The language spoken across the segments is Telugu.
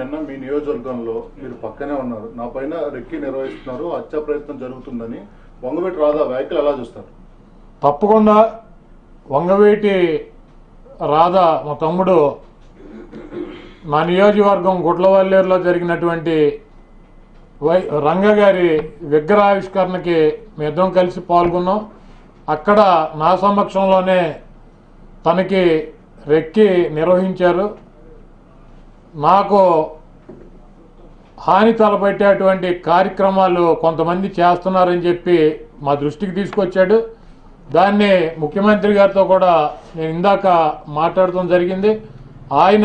నిన్న మీ నియోజకవర్గంలో మీరు పక్కనే ఉన్నారు నా పైన రెక్కి నిర్వహిస్తున్నారు హత్య ప్రయత్నం జరుగుతుందని వంగవీటి రాధా వ్యాఖ్యలు ఎలా చూస్తారు తప్పకుండా వంగవీటి రాధా మా తమ్ముడు మా నియోజకవర్గం గుడ్లవల్లేరులో జరిగినటువంటి వై రంగ గారి విగ్రహావిష్కరణకి మేమిద్దరం కలిసి పాల్గొన్నాం అక్కడ నా సమక్షంలోనే తనకి రెక్కి నిర్వహించారు నాకు హాని తలపెట్టేటువంటి కార్యక్రమాలు కొంతమంది చేస్తున్నారని చెప్పి మా దృష్టికి తీసుకొచ్చాడు దాన్ని ముఖ్యమంత్రి గారితో కూడా నేను ఇందాక మాట్లాడటం జరిగింది ఆయన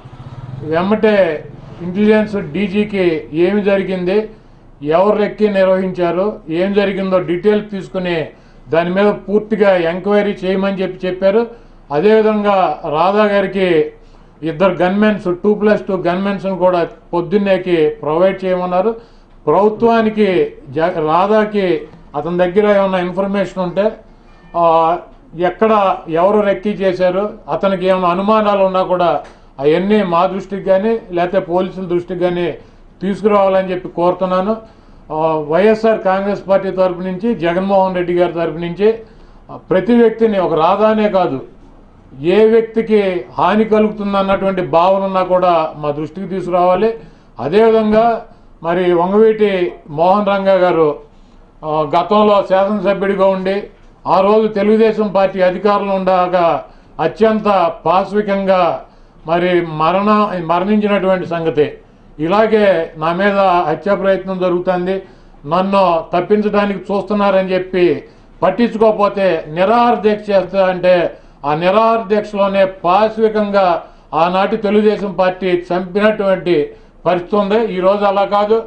వెమ్మటే ఇంటెలిజెన్స్ డీజీకి ఏమి జరిగింది ఎవరు ఎక్కి నిర్వహించారు ఏం జరిగిందో డీటెయిల్స్ తీసుకుని దాని మీద పూర్తిగా ఎంక్వైరీ చేయమని చెప్పి చెప్పారు అదేవిధంగా రాధా గారికి ఇద్దరు gunmens two plus two gunmens కూడా పొద్దున్నేకి ప్రొవైడ్ చేయమన్నారు ప్రభుత్వానికి జ రాధాకి అతని దగ్గర ఏమైనా ఇన్ఫర్మేషన్ ఉంటే ఆ, ఎక్కడ ఎవరు రెక్కీ చేశారు అతనికి ఏమైనా అనుమానాలు ఉన్నా కూడా అవన్నీ మా దృష్టికి కానీ లేకపోతే పోలీసుల దృష్టికి కానీ తీసుకురావాలని చెప్పి కోరుతున్నాను ఆ, వైఎస్ఆర్ కాంగ్రెస్ పార్టీ తరపు నుంచి జగన్మోహన్ రెడ్డి గారి తరపు నుంచి ఆ, ప్రతి వ్యక్తిని ఒక రాధానే కాదు ఏ వ్యక్తికి హాని కలుగుతుంది అన్నటువంటి భావన ఉన్నా కూడా మా దృష్టికి తీసుకురావాలి అదేవిధంగా మరి వంగవీటి మోహన్ రంగా గారు ఆ, గతంలో శాసనసభ్యుడిగా ఉండి ఆ రోజు తెలుగుదేశం పార్టీ అధికారంలో ఉండగా అత్యంత పాశవికంగా మరి మరణ మరణించినటువంటి సంగతి ఇలాగే నా మీద హత్యా ప్రయత్నం జరుగుతుంది నన్ను తప్పించడానికి చూస్తున్నారని చెప్పి పట్టించుకోకపోతే నిరాహార దీక్ష చేస్తా అంటే ఆ నిరాహార దీక్షలోనే పాశవికంగా ఆనాటి తెలుగుదేశం పార్టీ చంపినటువంటి పరిస్థితి ఉంది ఈరోజు అలా కాదు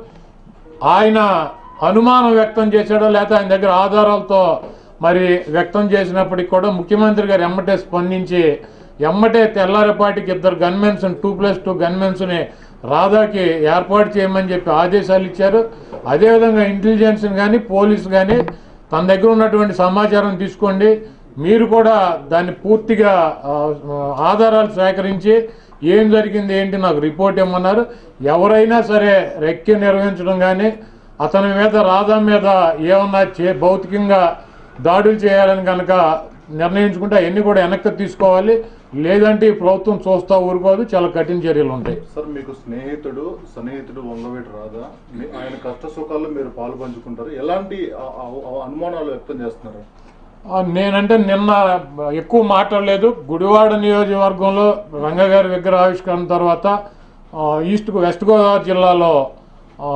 ఆయన అనుమానం వ్యక్తం చేశాడో లేకపోతే ఆయన దగ్గర ఆధారాలతో మరి వ్యక్తం చేసినప్పటికి కూడా ముఖ్యమంత్రి గారు ఎమ్మటే స్పందించి ఎమ్మటే తెల్లారిపాటికి ఇద్దరు గన్మెన్స్ టూ ప్లస్ టూ గన్మెన్స్ని రాధాకి ఏర్పాటు చేయమని చెప్పి ఆదేశాలు ఇచ్చారు అదేవిధంగా ఇంటెలిజెన్స్ కానీ పోలీస్ కానీ తన దగ్గర ఉన్నటువంటి సమాచారం తీసుకోండి మీరు కూడా దాన్ని పూర్తిగా ఆ, ఆధారాలు సేకరించి ఏం జరిగింది ఏంటి నాకు రిపోర్ట్ ఇమ్మన్నారు ఎవరైనా సరే రెక్కి నిర్వహించడం కానీ అతని మీద రాధా మీద ఏమన్నా చే భౌతికంగా దాడులు చేయాలని కనుక నిర్ణయించుకుంటే అవన్నీ కూడా వెనక్కి తీసుకోవాలి లేదంటే ఈ ప్రభుత్వం చూస్తా ఊరుకోదు చాలా కఠిన చర్యలు ఉంటాయి సార్ మీకు స్నేహితుడు సన్నిహితుడు వంగవీటి రాధా మీ- ఆయన కష్ట సుఖాల్లో మీరు పాలు పంచుకుంటారు ఎలాంటి ఆ- ఆ- ఆ అనుమానాలు వ్యక్తం చేస్తున్నారు ఆ, నేనంటే నిన్న ఎక్కువ మాట్లాడలేదు గుడివాడ నియోజకవర్గంలో రంగగారి విగ్రహావిష్కరణ తర్వాత ఆ, ఈస్ట్ వెస్ట్ గోదావరి జిల్లాలో ఆ,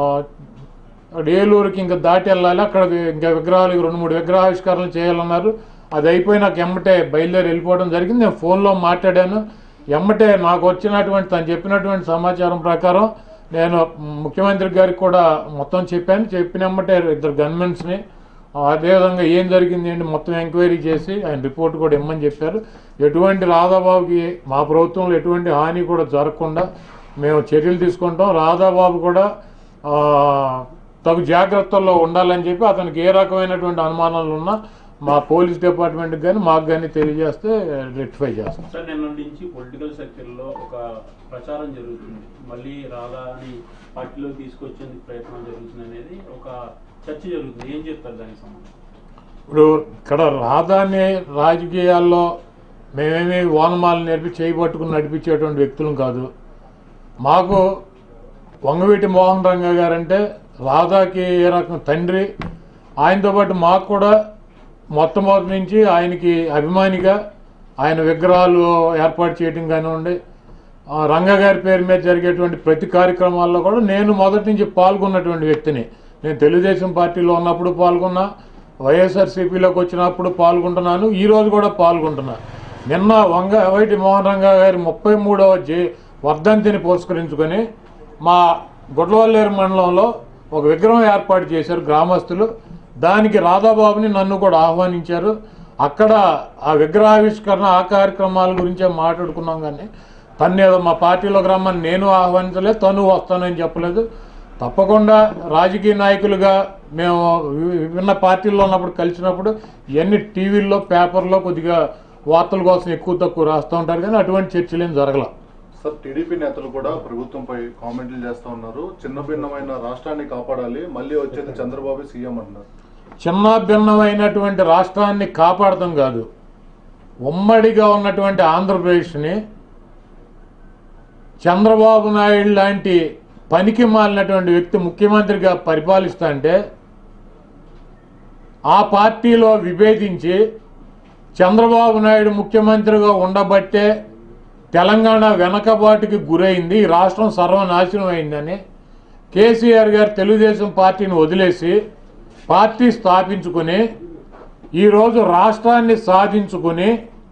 అక్కడ ఏలూరుకి ఇంకా దాటి వెళ్ళాలి అక్కడ ఇంకా విగ్రహాలు రెండు మూడు విగ్రహావిష్కరణలు చేయాలన్నారు అది అయిపోయి నాకు ఎమ్మటే బయలుదేరి వెళ్ళిపోవడం జరిగింది నేను ఫోన్లో మాట్లాడాను ఎమ్మటే నాకు వచ్చినటువంటి తను చెప్పినటువంటి సమాచారం ప్రకారం నేను ముఖ్యమంత్రి గారికి కూడా మొత్తం చెప్పాను చెప్పిన ఎమ్మటే ఇద్దరు గన్మెన్స్ని అదేవిధంగా ఏం జరిగింది ఏంటి మొత్తం ఎంక్వైరీ చేసి ఆయన రిపోర్ట్ కూడా ఇమ్మని చెప్పారు ఎటువంటి రాధాబాబుకి మా ప్రభుత్వంలో ఎటువంటి హాని కూడా జరగకుండా మేము చర్యలు తీసుకుంటాం రాధాబాబు కూడా ఆ, తగు జాగ్రత్తల్లో ఉండాలని చెప్పి అతనికి ఏ రకమైనటువంటి అనుమానాలు ఉన్నా మా పోలీస్ డిపార్ట్మెంట్కి కానీ మాకు కానీ తెలియజేస్తే రెక్టిఫై చేస్తాం సార్ నిన్న నుంచి పొలిటికల్ సెక్టర్లో ఒక ప్రచారం జరుగుతుంది మళ్ళీ రాధాని పార్టీలో తీసుకొచ్చేందుకు ప్రయత్నం జరుగుతుంది అనేది ఒక చర్చ జరుగుతుంది ఏం చెప్తారు దానికి సంబంధించి ఇప్పుడు ఇక్కడ రాధాని రాజకీయాల్లో మేమేమి ఓనమాలు నేర్పి చేయి పట్టుకుని నడిపించేటువంటి వ్యక్తులం కాదు మాకు వంగవీటి మోహన్ రంగ గారంటే రాధాకి ఏ రకం తండ్రి ఆయనతో పాటు మాకు కూడా మొట్టమొదటి నుంచి ఆయనకి అభిమానిగా ఆయన విగ్రహాలు ఏర్పాటు చేయడం కానివ్వండి ఆ రంగ గారి పేరు మీద జరిగేటువంటి ప్రతి కార్యక్రమాల్లో కూడా నేను మొదటి నుంచి పాల్గొన్నటువంటి వ్యక్తిని నేను తెలుగుదేశం పార్టీలో ఉన్నప్పుడు పాల్గొన్నా వైఎస్ఆర్సీపీలోకి వచ్చినప్పుడు పాల్గొంటున్నాను ఈ రోజు కూడా పాల్గొంటున్నా నిన్న వంగ వైటి మోహన్ రంగ గారి ముప్పై మూడవ జే వర్ధంతిని పురస్కరించుకొని మా గుడ్లవల్లేరు మండలంలో ఒక విగ్రహం ఏర్పాటు చేశారు గ్రామస్తులు దానికి రాధాబాబుని నన్ను కూడా ఆహ్వానించారు అక్కడ ఆ విగ్రహావిష్కరణ ఆ కార్యక్రమాల గురించే మాట్లాడుకున్నాం కానీ తను ఏదో మా పార్టీలోకి రమ్మని నేను ఆహ్వానించలేదు తను వస్తానని చెప్పలేదు తప్పకుండా రాజకీయ నాయకులుగా మేము వి- విభిన్న పార్టీల్లో ఉన్నప్పుడు కలిసినప్పుడు ఇవన్నీ టీవీల్లో పేపర్లో కొద్దిగా వార్తల కోసం ఎక్కువ తక్కువ రాస్తూ ఉంటారు కానీ అటువంటి చర్చలు ఏం జరగల సార్ టీడీపీ నేతలు కూడా ప్రభుత్వంపై కామెంట్లు చేస్తా ఉన్నారు చిన్న భిన్నమైన రాష్ట్రాన్ని కాపాడాలి మళ్ళీ వచ్చేది చంద్రబాబు సీఎం అంటున్నారు చిన్న భిన్నమైనటువంటి రాష్ట్రాన్ని కాపాడటం కాదు ఉమ్మడిగా ఉన్నటువంటి ఆంధ్రప్రదేశ్ని చంద్రబాబు నాయుడు లాంటి పనికి మాలినటువంటి వ్యక్తి ముఖ్యమంత్రిగా పరిపాలిస్తా అంటే ఆ పార్టీలో విభేదించి చంద్రబాబు నాయుడు ముఖ్యమంత్రిగా ఉండబట్టే తెలంగాణ వెనకబాటుకి గురైంది ఈ రాష్ట్రం సర్వనాశనం అయిందని కేసీఆర్ గారు తెలుగుదేశం పార్టీని వదిలేసి పార్టీ స్థాపించుకుని ఈరోజు రాష్ట్రాన్ని సాధించుకుని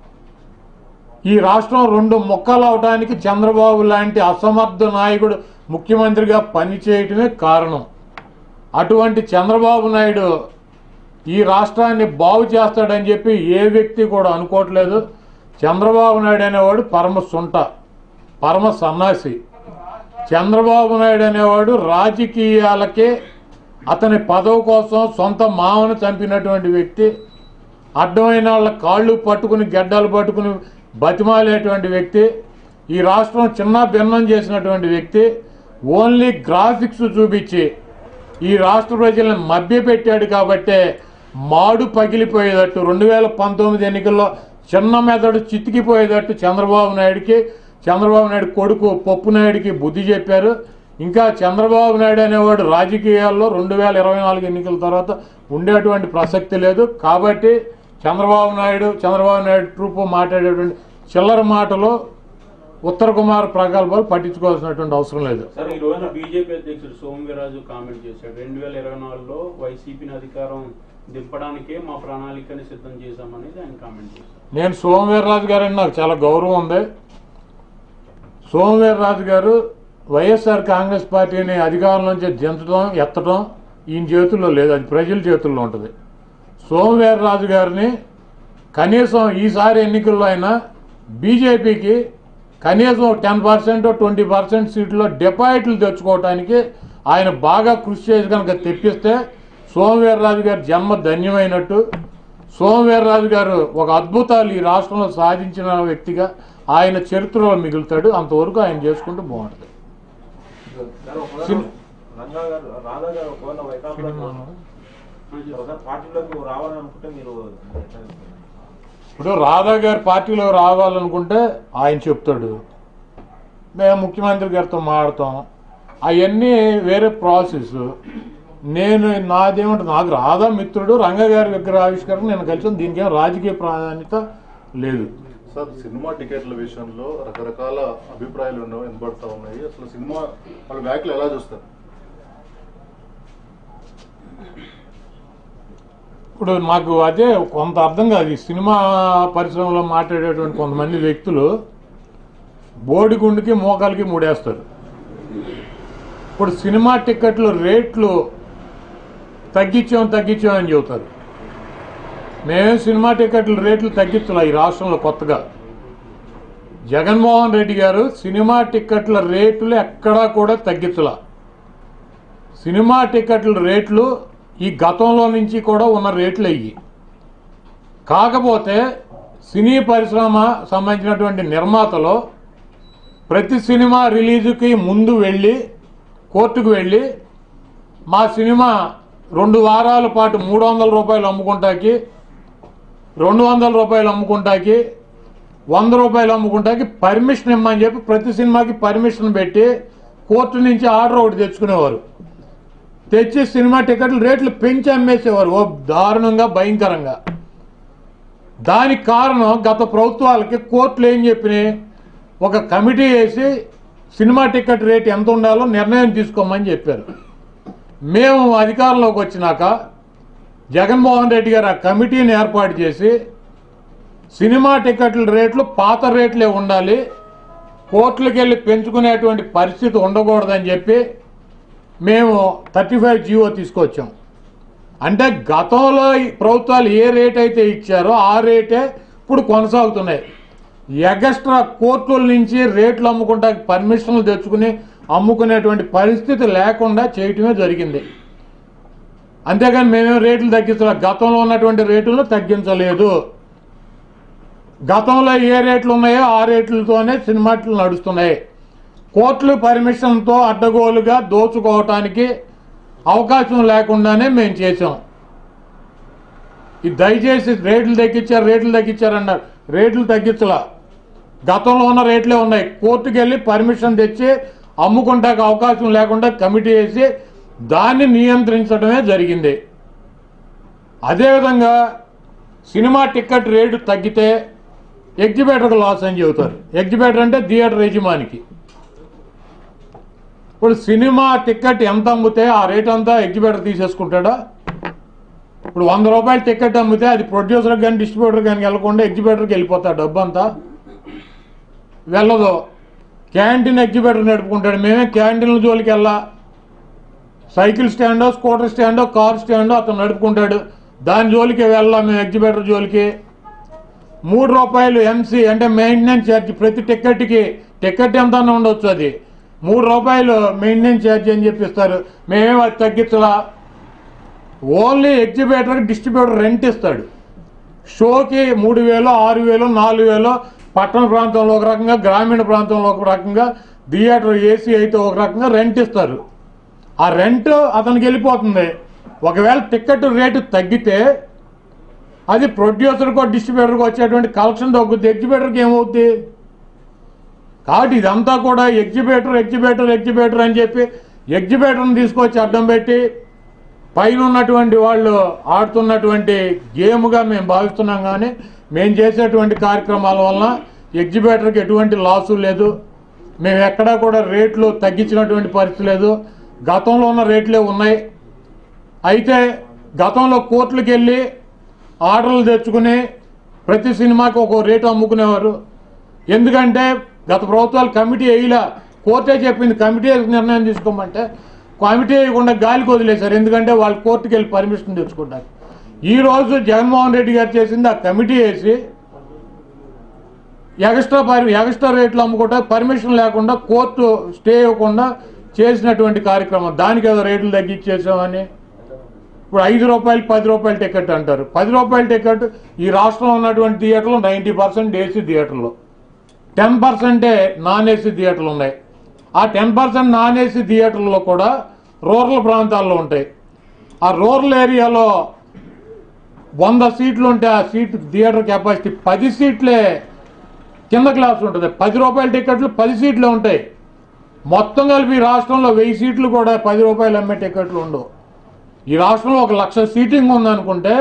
ఈ రాష్ట్రం రెండు మొక్కలు అవడానికి చంద్రబాబు లాంటి అసమర్థ నాయకుడు ముఖ్యమంత్రిగా పనిచేయటమే కారణం అటువంటి చంద్రబాబు నాయుడు ఈ రాష్ట్రాన్ని బాగు చేస్తాడని చెప్పి ఏ వ్యక్తి కూడా అనుకోవట్లేదు చంద్రబాబు నాయుడు అనేవాడు పరమ సుంట పరమ సన్నాసి చంద్రబాబు నాయుడు అనేవాడు రాజకీయాలకే అతని పదవి కోసం సొంత మామను చంపినటువంటి వ్యక్తి అడ్డమైన వాళ్ళ కాళ్ళు పట్టుకుని గెడ్డలు పట్టుకుని బతిమాలేటువంటి వ్యక్తి ఈ రాష్ట్రం చిన్న భిన్నం చేసినటువంటి వ్యక్తి ఓన్లీ గ్రాఫిక్స్ చూపించి ఈ రాష్ట్ర ప్రజలను మభ్యపెట్టాడు కాబట్టే మాడు పగిలిపోయేటట్టు రెండు వేల పంతొమ్మిది ఎన్నికల్లో చిన్న మెదడు చితికిపోయేటట్టు చంద్రబాబు నాయుడికి చంద్రబాబు నాయుడు కొడుకు పప్పు నాయుడికి బుద్ధి చెప్పారు ఇంకా చంద్రబాబు నాయుడు అనేవాడు రాజకీయాల్లో రెండు వేల ఇరవై నాలుగు ఎన్నికల తర్వాత ఉండేటువంటి ప్రసక్తి లేదు కాబట్టి చంద్రబాబు నాయుడు చంద్రబాబు నాయుడు ట్రూప్ మాట్లాడేటువంటి చిల్లర మాటలు ఉత్తర కుమార్ ప్రగల్భాలు పట్టించుకోవాల్సినటువంటి అవసరం లేదు సార్ ఈ రోజున బీజేపీ అధ్యక్షుడు సోమవీరాజు కామెంట్ చేశాడు రెండు వేల ఇరవై నాలుగులో వైసీపీని అధికారం దింపడానికే మా ప్రణాళికని సిద్ధం చేశామనేది ఆయన కామెంట్ చేశారు నేను సోమవీర్రాజు గారని నాకు చాలా గౌరవం ఉంది సోమవీర్రాజు గారు వైఎస్ఆర్ కాంగ్రెస్ పార్టీని అధికారం నుంచి దించడం ఎత్తడం ఈయన చేతుల్లో లేదు అది ప్రజల చేతుల్లో ఉంటుంది సోమవీర్రాజు గారిని కనీసం ఈసారి ఎన్నికల్లో అయినా బీజేపీకి కనీసం టెన్ పర్సెంట్ ట్వంటీ పర్సెంట్ సీట్లో డిపాజిట్లు తెచ్చుకోవడానికి ఆయన బాగా కృషి చేసి కనుక తెప్పిస్తే సోమవీర్రాజు గారి జన్మ ధన్యమైనట్టు సోమవీర్రాజు గారు ఒక అద్భుతాలు ఈ రాష్ట్రంలో సాధించిన వ్యక్తిగా ఆయన చరిత్రలో మిగులుతాడు అంతవరకు ఆయన చేసుకుంటూ బాగుంటుంది సార్, ఒకవేళ సిన్- రంగా గారు రాధా గారు ఒకవేళ వైకాపాలో ఒకవేళ పార్టీలోకి రావాలనుకుంటే మీరు ఎట్లా చేస్తారు? ఇప్పుడు రాధా గారి పార్టీలో రావాలనుకుంటే ఆయన చెప్తాడు మేము ముఖ్యమంత్రి గారితో మాడతాం అవన్నీ వేరే ప్రాసెస్ నేను నాదేమంటే నాకు రాధా మిత్రుడు రంగ గారి విగ్రహ ఆవిష్కరణ నేను కలిసి దీనికేం రాజకీయ ప్రాధాన్యత లేదు సార్ సినిమా టికెట్ల విషయంలో రకరకాల అభిప్రాయాలు ఉన్న- వినబడతా ఉన్నాయి అసలు సినిమా వాళ్ళ వ్యాఖ్యలు ఎలా చూస్తారు ఇప్పుడు మాకు అదే కొంత అర్థం కాదు ఈ సినిమా పరిశ్రమలో మాట్లాడేటువంటి కొంతమంది వ్యక్తులు బోడిగుండుకి మోకాలకి మూడేస్తారు ఇప్పుడు సినిమా టికెట్లు రేట్లు తగ్గించాం తగ్గించాం అని చెబుతారు మేమేం సినిమా టికెట్ల రేట్లు తగ్గించలే ఈ రాష్ట్రంలో కొత్తగా జగన్మోహన్ రెడ్డి గారు సినిమా టికెట్ల రేట్లు ఎక్కడా కూడా తగ్గించలా సినిమా టికెట్ల రేట్లు ఈ గతంలో నుంచి కూడా ఉన్న రేట్లు అయ్యి కాకపోతే సినీ పరిశ్రమ సంబంధించినటువంటి నిర్మాతలు ప్రతి సినిమా రిలీజుకి ముందు వెళ్ళి కోర్టుకు వెళ్ళి మా సినిమా రెండు వారాల పాటు మూడు వందల రూపాయలు అమ్ముకుంటాకి రెండు వందల రూపాయలు అమ్ముకుంటాకి వంద రూపాయలు అమ్ముకుంటాకి పర్మిషన్ ఇమ్మని చెప్పి ప్రతి సినిమాకి పర్మిషన్ పెట్టి కోర్టు నుంచి ఆర్డర్ ఒకటి తెచ్చుకునేవారు తెచ్చి సినిమా టికెట్లు రేట్లు పెంచి అమ్మేసేవారు ఓ దారుణంగా భయంకరంగా దానికి కారణం గత ప్రభుత్వాలకి కోర్టులు ఏం చెప్పినాయి ఒక కమిటీ వేసి సినిమా టికెట్ రేట్ ఎంత ఉండాలో నిర్ణయం తీసుకోమని చెప్పారు మేము అధికారంలోకి వచ్చినాక జగన్మోహన్ రెడ్డి గారు ఆ కమిటీని ఏర్పాటు చేసి సినిమా టికెట్ల రేట్లు పాత రేట్లే ఉండాలి కోర్టులకు వెళ్ళి పెంచుకునేటువంటి పరిస్థితి ఉండకూడదని చెప్పి మేము థర్టీ ఫైవ్ జీవో తీసుకొచ్చాం అంటే గతంలో ఈ ప్రభుత్వాలు ఏ రేట్ అయితే ఇచ్చారో ఆ రేటే ఇప్పుడు కొనసాగుతున్నాయి ఎగస్ట్రా కోర్టుల నుంచి రేట్లు అమ్ముకుంటా పర్మిషన్లు తెచ్చుకుని అమ్ముకునేటువంటి పరిస్థితి లేకుండా చేయటమే జరిగింది అంతేగాని మేమేం రేట్లు తగ్గించలే గతంలో ఉన్నటువంటి రేటులను తగ్గించలేదు గతంలో ఏ రేట్లు ఉన్నాయో ఆ రేట్లతోనే సినిమాట్లు నడుస్తున్నాయి కోర్టులు పర్మిషన్తో అడ్డగోలుగా దోచుకోవటానికి అవకాశం లేకుండానే మేము చేసాం ఇది దయచేసి రేట్లు తగ్గించారు రేట్లు తగ్గించారు అన్నారు రేట్లు తగ్గించలా గతంలో ఉన్న రేట్లే ఉన్నాయి కోర్టుకి వెళ్ళి పర్మిషన్ తెచ్చి అమ్ముకుంటానికి అవకాశం లేకుండా కమిటీ వేసి దాన్ని నియంత్రించడమే జరిగింది అదేవిధంగా సినిమా టికెట్ రేటు తగ్గితే ఎగ్జిబిటర్కి లాస్ అని చెబుతారు ఎగ్జిబిటర్ అంటే థియేటర్ యజమానికి ఇప్పుడు సినిమా టికెట్ ఎంత అమ్మితే ఆ రేట్ అంతా ఎగ్జిబిటర్ తీసేసుకుంటాడా ఇప్పుడు వంద రూపాయలు టికెట్ అమ్మితే అది ప్రొడ్యూసర్ కానీ డిస్ట్రిబ్యూటర్ కానీ వెళ్ళకుండా ఎగ్జిబిటర్కి వెళ్ళిపోతాడు డబ్బు అంతా వెళ్ళదు క్యాంటీన్ ఎగ్జిబిటర్ నడుపుకుంటాడు మేమే క్యాంటీన్ల జోలికి వెళ్ళా సైకిల్ స్టాండో స్కూటర్ స్టాండో కార్ స్టాండో అతను నడుపుకుంటాడు దాని జోలికి వెళ్ళాం మేము ఎగ్జిబిటర్ జోలికి మూడు రూపాయలు ఎంసీ అంటే మెయింటెనెన్స్ ఛార్జ్ ప్రతి టికెట్కి టికెట్ ఎంత అన్నా ఉండొచ్చు అది మూడు రూపాయలు మెయింటెనెన్స్ ఛార్జ్ అని చెప్పిస్తారు మేమేం అది తగ్గించలా ఓన్లీ ఎగ్జిబిటర్ డిస్ట్రిబ్యూటర్ రెంట్ ఇస్తాడు షోకి మూడు వేలు ఆరు వేలు నాలుగు వేలు పట్టణ ప్రాంతంలో ఒక రకంగా గ్రామీణ ప్రాంతంలో ఒక రకంగా థియేటర్ ఏసీ అయితే ఒక రకంగా రెంట్ ఇస్తారు ఆ రెంట్ అతనికి వెళ్ళిపోతుంది ఒకవేళ టికెట్ రేటు తగ్గితే అది ప్రొడ్యూసర్కో డిస్ట్రిబ్యూటర్కి వచ్చేటువంటి కలెక్షన్ తగ్గుద్ది ఎగ్జిబిటర్కి ఏమవుద్ది కాబట్టి ఇదంతా కూడా ఎగ్జిబిటర్ ఎగ్జిబిటర్ ఎగ్జిబిటర్ అని చెప్పి ఎగ్జిబిటర్ని తీసుకొచ్చి అడ్డం పెట్టి పైన ఉన్నటువంటి వాళ్ళు ఆడుతున్నటువంటి గేమ్గా మేము భావిస్తున్నాం కానీ మేము చేసేటువంటి కార్యక్రమాల వలన ఎగ్జిబిటర్కి ఎటువంటి లాసు లేదు మేము ఎక్కడా కూడా రేట్లు తగ్గించినటువంటి పరిస్థితి లేదు గతంలో ఉన్న రేట్లే ఉన్నాయి అయితే గతంలో కోర్టులకు వెళ్ళి ఆర్డర్లు తెచ్చుకుని ప్రతి సినిమాకి ఒక రేటు అమ్ముకునేవారు ఎందుకంటే గత ప్రభుత్వాలు కమిటీ వేయలా కోర్టే చెప్పింది కమిటీ వేసి నిర్ణయం తీసుకోమంటే కమిటీ వేయకుండా గాలికి వదిలేశారు ఎందుకంటే వాళ్ళు కోర్టుకి వెళ్ళి పర్మిషన్ తెచ్చుకుంటారు ఈ రోజు జగన్మోహన్ రెడ్డి గారు చేసింది ఆ కమిటీ వేసి ఎక్స్ట్రా పర్ ఎక్స్ట్రా రేట్లు అమ్ముకుంటా పర్మిషన్ లేకుండా కోర్టు స్టే ఇవ్వకుండా చేసినటువంటి కార్యక్రమం దానికి ఏదో రేట్లు తగ్గించేసామని ఇప్పుడు ఐదు రూపాయలు పది రూపాయల టికెట్ అంటారు పది రూపాయల టికెట్ ఈ రాష్ట్రంలో ఉన్నటువంటి థియేటర్లు నైంటీ పర్సెంట్ ఏసీ థియేటర్లు టెన్ పర్సెంటే నాన్ ఏసీ థియేటర్లు ఉన్నాయి ఆ టెన్ పర్సెంట్ నాన్ ఏసీ థియేటర్లో కూడా రూరల్ ప్రాంతాల్లో ఉంటాయి ఆ రూరల్ ఏరియాలో వంద సీట్లు ఉంటే ఆ సీట్ థియేటర్ కెపాసిటీ పది సీట్లే కింద క్లాస్ ఉంటుంది పది రూపాయల టికెట్లు పది సీట్లే ఉంటాయి మొత్తం కలిపి ఈ రాష్ట్రంలో వెయ్యి సీట్లు కూడా పది రూపాయలు అమ్మే టికెట్లు ఉండవు ఈ రాష్ట్రంలో ఒక లక్ష సీటింగ్ ఉందనుకుంటే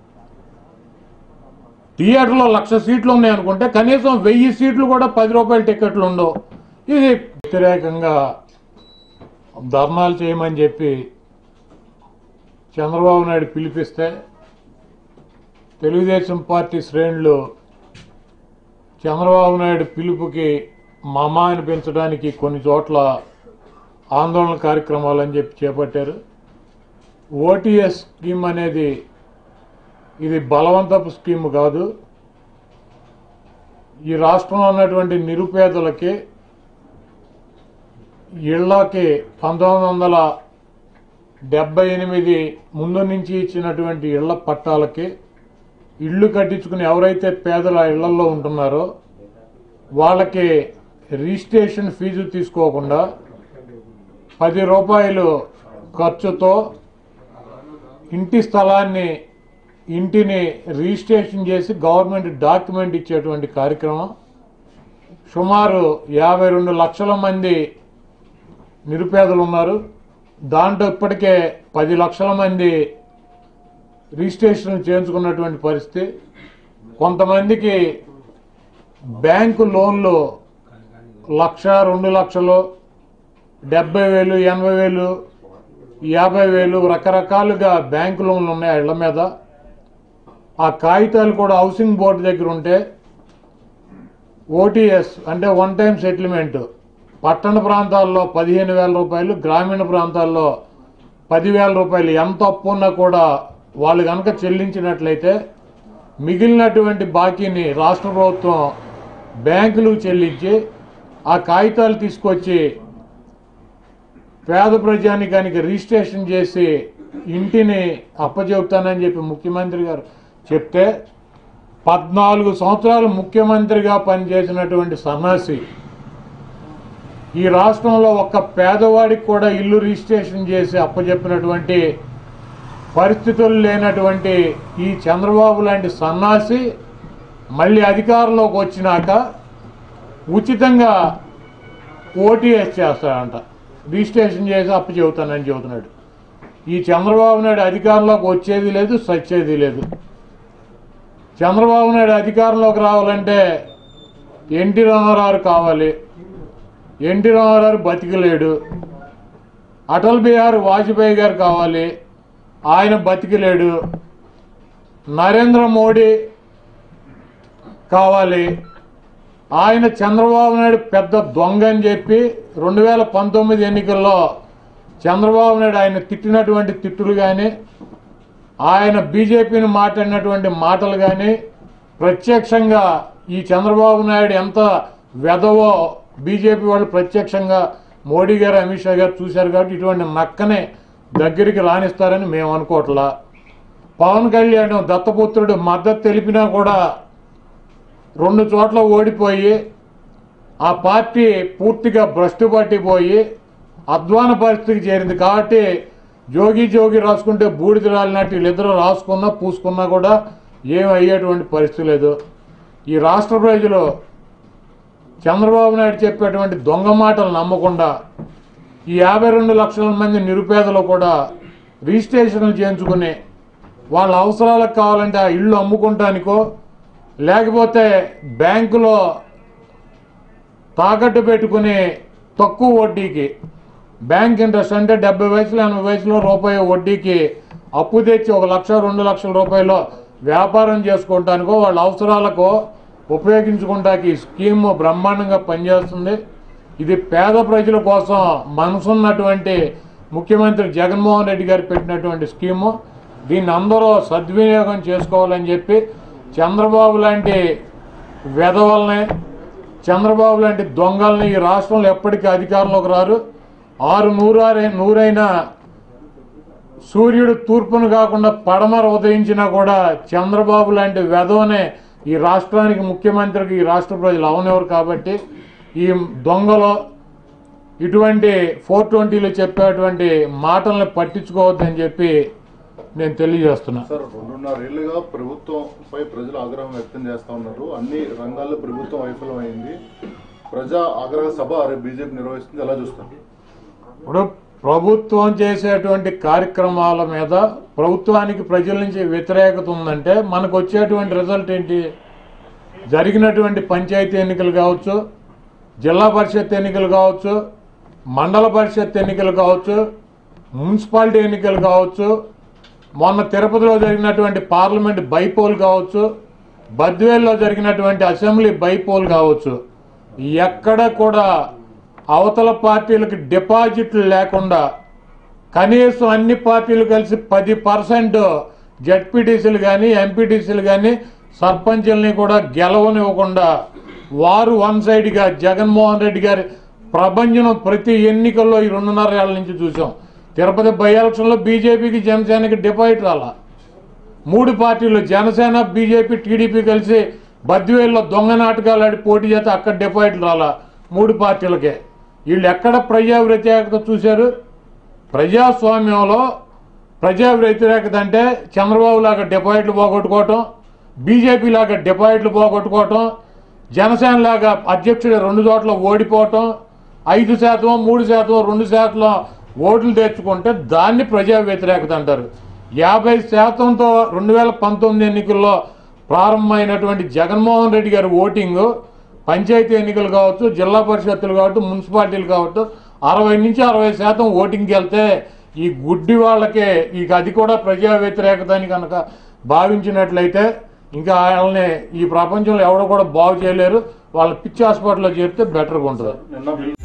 థియేటర్లో లక్ష సీట్లు ఉన్నాయనుకుంటే కనీసం వెయ్యి సీట్లు కూడా పది రూపాయల టికెట్లు ఉండవు ఇది వ్యతిరేకంగా ధర్నాలు చేయమని చెప్పి చంద్రబాబు నాయుడు పిలిపిస్తే తెలుగుదేశం పార్టీ శ్రేణులు చంద్రబాబు నాయుడు పిలుపుకి మమ అనిపించడానికి కొన్ని చోట్ల ఆందోళన కార్యక్రమాలు అని చెప్పి చేపట్టారు ఓటీఎస్ స్కీమ్ అనేది ఇది బలవంతపు స్కీమ్ కాదు ఈ రాష్ట్రంలో ఉన్నటువంటి నిరుపేదలకి ఇళ్ళకి పంతొమ్మిది వందల డెబ్బై ఎనిమిది ముందు నుంచి ఇచ్చినటువంటి ఇళ్ల పట్టాలకి ఇళ్ళు కట్టించుకుని ఎవరైతే పేదల ఇళ్లలో ఉంటున్నారో వాళ్ళకి రిజిస్ట్రేషన్ ఫీజు తీసుకోకుండా పది రూపాయలు ఖర్చుతో ఇంటి స్థలాన్ని ఇంటిని రిజిస్ట్రేషన్ చేసి గవర్నమెంట్ డాక్యుమెంట్ ఇచ్చేటువంటి కార్యక్రమం సుమారు యాభై రెండు లక్షల మంది నిరుపేదలు ఉన్నారు దాంట్లో ఇప్పటికే పది లక్షల మంది రిజిస్ట్రేషన్ చేయించుకున్నటువంటి పరిస్థితి కొంతమందికి బ్యాంకు లోన్లు లక్ష రెండు లక్షలు డెబ్బై వేలు ఎనభై వేలు యాభై వేలు రకరకాలుగా బ్యాంకు లోన్లు ఉన్నాయి ఆ ఇళ్ల మీద ఆ కాగితాలు కూడా హౌసింగ్ బోర్డు దగ్గర ఉంటే ఓటీఎస్ అంటే వన్ టైం సెటిల్మెంట్ పట్టణ ప్రాంతాల్లో పదిహేను వేల రూపాయలు గ్రామీణ ప్రాంతాల్లో పదివేల రూపాయలు ఎంత అప్పు ఉన్నా కూడా వాళ్ళు కనుక చెల్లించినట్లయితే మిగిలినటువంటి బాకీని రాష్ట్ర ప్రభుత్వం బ్యాంకులకు చెల్లించి ఆ కాగితాలు తీసుకొచ్చి పేద ప్రజానికానికి రిజిస్ట్రేషన్ చేసి ఇంటిని అప్పచెబుతానని చెప్పి ముఖ్యమంత్రి గారు చెప్తే పద్నాలుగు సంవత్సరాలు ముఖ్యమంత్రిగా పనిచేసినటువంటి సన్నాసి ఈ రాష్ట్రంలో ఒక్క పేదవాడికి కూడా ఇల్లు రిజిస్ట్రేషన్ చేసి అప్పచెప్పినటువంటి పరిస్థితులు లేనటువంటి ఈ చంద్రబాబు లాంటి సన్నాసి మళ్ళీ అధికారంలోకి వచ్చినాక ఉచితంగా ఓటీఎస్ చేస్తాడంట రిజిస్ట్రేషన్ చేసి అప్పు చెబుతానని చెబుతున్నాడు ఈ చంద్రబాబు నాయుడు అధికారంలోకి వచ్చేది లేదు సచ్చేది లేదు చంద్రబాబు నాయుడు అధికారంలోకి రావాలంటే ఎన్టీ రామారావు కావాలి ఎన్టీ రామారావు బతికలేడు అటల్ బిహారీ వాజ్పేయి గారు కావాలి ఆయన బతికలేడు నరేంద్ర మోడీ కావాలి ఆయన చంద్రబాబు నాయుడు పెద్ద దొంగ అని చెప్పి రెండు వేల పంతొమ్మిది ఎన్నికల్లో చంద్రబాబు నాయుడు ఆయన తిట్టినటువంటి తిట్టులు కానీ ఆయన బీజేపీని మాట్లాడినటువంటి మాటలు కానీ ప్రత్యక్షంగా ఈ చంద్రబాబు నాయుడు ఎంత వెదవో బీజేపీ వాళ్ళు ప్రత్యక్షంగా మోడీ గారు అమిత్ షా గారు చూశారు కాబట్టి ఇటువంటి నక్కనే దగ్గరికి రాణిస్తారని మేము అనుకోవట్లా పవన్ కళ్యాణ్ దత్తపుత్రుడు మద్దతు తెలిపినా కూడా రెండు చోట్ల ఓడిపోయి ఆ పార్టీ పూర్తిగా భ్రష్టు పట్టిపోయి అధ్వాన పరిస్థితికి చేరింది కాబట్టి జోగి జోగి రాసుకుంటే బూడిద రాలినట్టు వీళ్ళిద్దరూ రాసుకున్నా పూసుకున్నా కూడా ఏం అయ్యేటువంటి పరిస్థితి లేదు ఈ రాష్ట్ర ప్రజలు చంద్రబాబు నాయుడు చెప్పేటువంటి దొంగ మాటలు నమ్మకుండా ఈ యాభై రెండు లక్షల మంది నిరుపేదలు కూడా రిజిస్ట్రేషన్లు చేయించుకుని వాళ్ళ అవసరాలకు కావాలంటే ఆ ఇల్లు అమ్ముకుంటానికో లేకపోతే బ్యాంకులో తాకట్టు పెట్టుకుని తక్కువ వడ్డీకి బ్యాంక్ ఇంట్రెస్ట్ అంటే డెబ్బై వయసులో ఎనభై వయసులో రూపాయి వడ్డీకి అప్పు తెచ్చి ఒక లక్ష రెండు లక్షల రూపాయలు వ్యాపారం చేసుకోవటానికో వాళ్ళ అవసరాలకు ఉపయోగించుకుంటానికి ఈ స్కీమ్ బ్రహ్మాండంగా పనిచేస్తుంది ఇది పేద ప్రజల కోసం మనసున్నటువంటి ముఖ్యమంత్రి జగన్మోహన్ రెడ్డి గారు పెట్టినటువంటి స్కీము దీన్ని అందరూ సద్వినియోగం చేసుకోవాలని చెప్పి చంద్రబాబు లాంటి వెధవల్ని చంద్రబాబు లాంటి దొంగల్ని ఈ రాష్ట్రంలో ఎప్పటికీ అధికారంలోకి రారు ఆరు నూరారే నూరైనా సూర్యుడు తూర్పును కాకుండా పడమర ఉదయించినా కూడా చంద్రబాబు లాంటి వెధవనే ఈ రాష్ట్రానికి ముఖ్యమంత్రికి ఈ రాష్ట్ర ప్రజలు అవనివ్వరు కాబట్టి ఈ దొంగలు ఇటువంటి ఫోర్ ట్వంటీలో చెప్పేటువంటి మాటల్ని పట్టించుకోవద్దని చెప్పి నేను తెలియజేస్తున్నా సార్ రెండున్నరేళ్లుగా ప్రభుత్వంపై ప్రజలు ఆగ్రహం వ్యక్తం చేస్తా ఉన్నారు అన్ని రంగాల్లో ప్రభుత్వం వైఫల్యం అయింది ప్రజా ఆగ్రహ సభ రేపు బీజేపీ నిర్వహిస్తుంది ఎలా చూస్తారు ఇప్పుడు ప్రభుత్వం చేసేటువంటి కార్యక్రమాల మీద ప్రభుత్వానికి ప్రజల నుంచి వ్యతిరేకత ఉందంటే మనకు వచ్చేటువంటి రిజల్ట్ ఏంటి జరిగినటువంటి పంచాయతీ ఎన్నికలు కావచ్చు జిల్లా పరిషత్ ఎన్నికలు కావచ్చు మండల పరిషత్ ఎన్నికలు కావచ్చు మున్సిపాలిటీ ఎన్నికలు కావచ్చు మొన్న తిరుపతిలో జరిగినటువంటి పార్లమెంట్ బైపోల్ కావచ్చు బద్వేల్లో జరిగినటువంటి అసెంబ్లీ బైపోల్ కావచ్చు ఎక్కడ కూడా అవతల పార్టీలకు డిపాజిట్లు లేకుండా కనీసం అన్ని పార్టీలు కలిసి పది పర్సెంట్ జడ్పీటీసీలు కానీ ఎంపీటీసీలు కానీ సర్పంచుల్ని కూడా గెలవనివ్వకుండా వారు వన్ సైడ్గా జగన్మోహన్ రెడ్డి గారి ప్రభంజనం ప్రతి ఎన్నికల్లో ఈ రెండున్నర ఏళ్ల నుంచి చూసాం తిరుపతి బై ఎలక్షన్లో బీజేపీకి జనసేనకి డిపాజిట్ రాలా మూడు పార్టీలు జనసేన బీజేపీ టీడీపీ కలిసి బద్వేల్లో దొంగ నాటకాలు ఆడి పోటీ చేస్తే అక్కడ డిపాజిట్లు రాలా మూడు పార్టీలకే వీళ్ళు ఎక్కడ ప్రజా వ్యతిరేకత చూశారు ప్రజాస్వామ్యంలో ప్రజా వ్యతిరేకత అంటే చంద్రబాబు లాగా డిపాజిట్లు పోగొట్టుకోవటం బీజేపీ లాగా డిపాజిట్లు పోగొట్టుకోవటం జనసేన లాగా అధ్యక్షుడు రెండు చోట్ల ఓడిపోవటం ఐదు శాతం మూడు శాతం రెండు శాతం ఓట్లు తెచ్చుకుంటే దాన్ని ప్రజా వ్యతిరేకత అంటారు యాభై శాతంతో రెండు వేల పంతొమ్మిది ఎన్నికల్లో ప్రారంభమైనటువంటి జగన్మోహన్ రెడ్డి గారి ఓటింగు పంచాయతీ ఎన్నికలు కావచ్చు జిల్లా పరిషత్తులు కావచ్చు మున్సిపాలిటీలు కావచ్చు అరవై నుంచి అరవై శాతం ఓటింగ్కి వెళ్తే ఈ గుడ్డి వాళ్ళకే ఇక అది కూడా ప్రజా వ్యతిరేకత అని కనుక భావించినట్లయితే ఇంకా వాళ్ళని ఈ ప్రపంచంలో ఎవడో కూడా బాగు చేయలేరు వాళ్ళ పిచ్చి హాస్పిటల్లో చేరితే బెటర్గా ఉంటుంది నిన్న